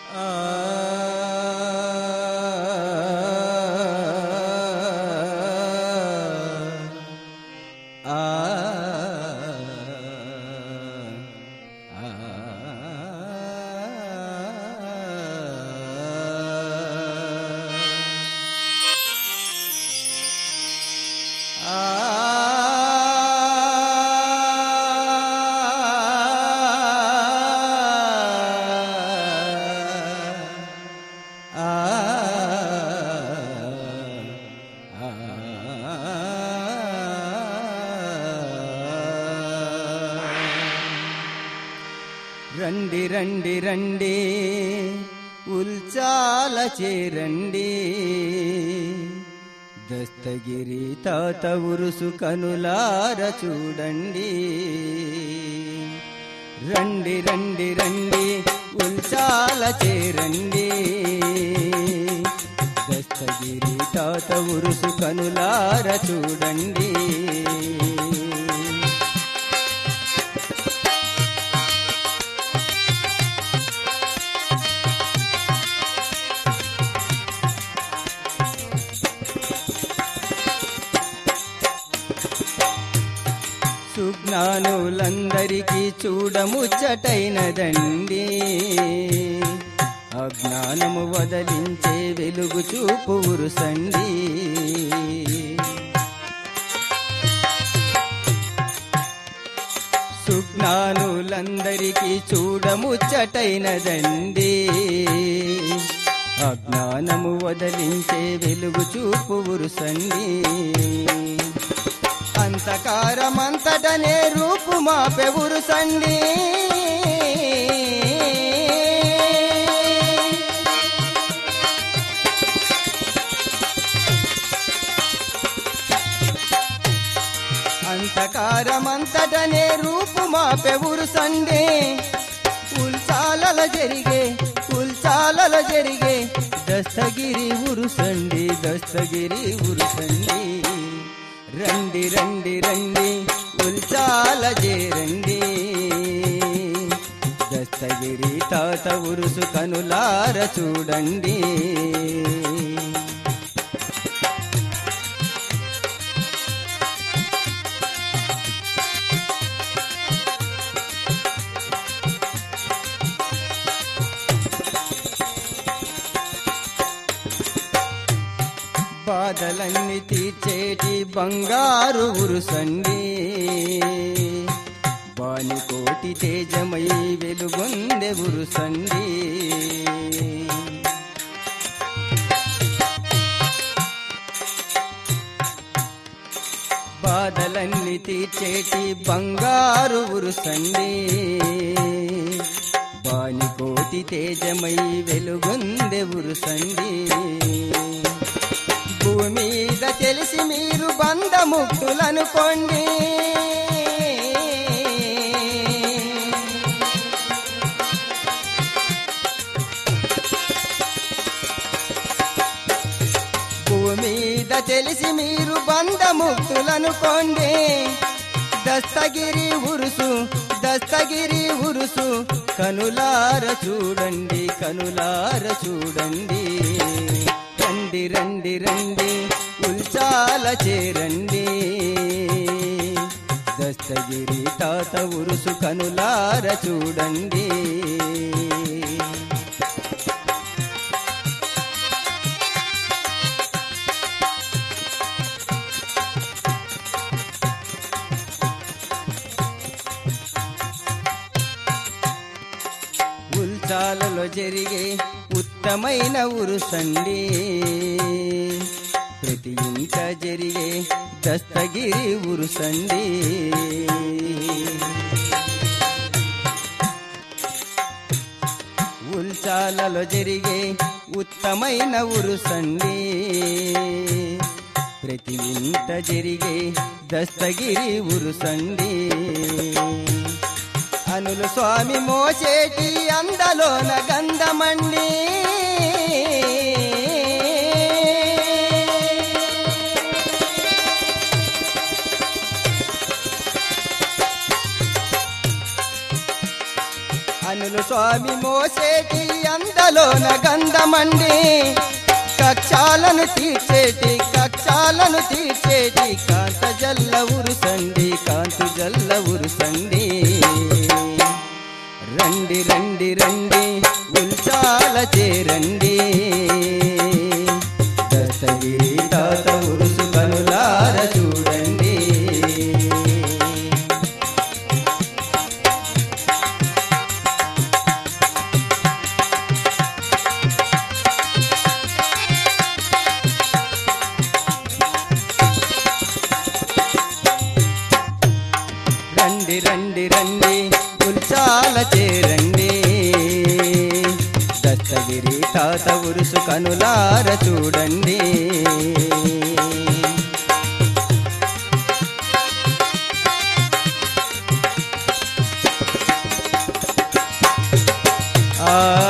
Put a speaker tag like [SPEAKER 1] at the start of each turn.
[SPEAKER 1] రండి రండి రండి ఉల్చాల చేరండి దస్తగిరి తాత ఉరుసు కనులార చూడండి రండి రండి రండి ఉల్చాల చేరండి దస్తగిరి తాత ఉరుసు కనులార చూడండి సుజ్ఞానులందరికీ చూడముచ్చటైనదండి అజ్ఞానము వదలించే వెలుగు చూపు ఉరుసండి సుజ్ఞానులందరికీ చూడముచ్చటైనదండి అజ్ఞానము వదలించే వెలుగు చూపు ఉరుసండి అంతకారమంతటనే రూపు మాపెవురు సండి అంతకారమంతటనే రూపు మాపెవురు సండే ఉల్చాలల జరిగే ఉల్చాలల జరిగే దస్తగిరి ఉరుసండి దస్తగిరి ఉరుసండి రండి రండి రండి ఉల్చాల చేరండి దస్తగిరి తాత ఉరుసు కనులార చూడండి బాధలన్నీ తీర్చేటి బంగారు ఉరుసండి బాని కోటి తేజమై వెలుగొందె ఉరుసండి బాధలన్నీ తీర్చేటి బంగారు ఉరుసండి బాని కోటి తేజమై వెలుగొందె ఉరుసండి భూమి మీద తెలిసి మీరు బంధముక్తులనుకోండి భూమి మీద తెలిసి మీరు బంధముక్తులనుకోండి దస్తగిరి ఉరుసు దస్తగిరి ఉరుసు కనులార చూడండి కనులార చూడండి రండి రండి రండి ఉల్చాల చేరండి దస్తగిరి తాత ఉరుసు కనులార చూడండి ఉల్చాలలో జరిగే ఉత్తమైన ఉరుసండి ప్రతి ఇంట జరిగే దస్తగిరి ఉరుసండి ఉల్చాలలో జరిగే ఉత్తమైన ఉరుసండి ప్రతి ఇంట జరిగే దస్తగిరి ఉరుసండి అనులు స్వామి మోసేటి అందలోన గంధమండి అనులు స్వామి మోసేటి అందలోన గంధమండి కక్షాలను తీర్చేటి కక్షాలను తీర్చేటి కాంత జల్ల ఉరుసండి కాంతు జల్ల ఉరుసండి రండి రండి రండి ఉల్చాల చేరండి దస్తగిరి తాత ఉరుసు కనులార చూడండి రండి రండి రండి ఉల్చాల చేరండి దత్తగిరి తాత ఉరుసు కనులార చూడండి ఆ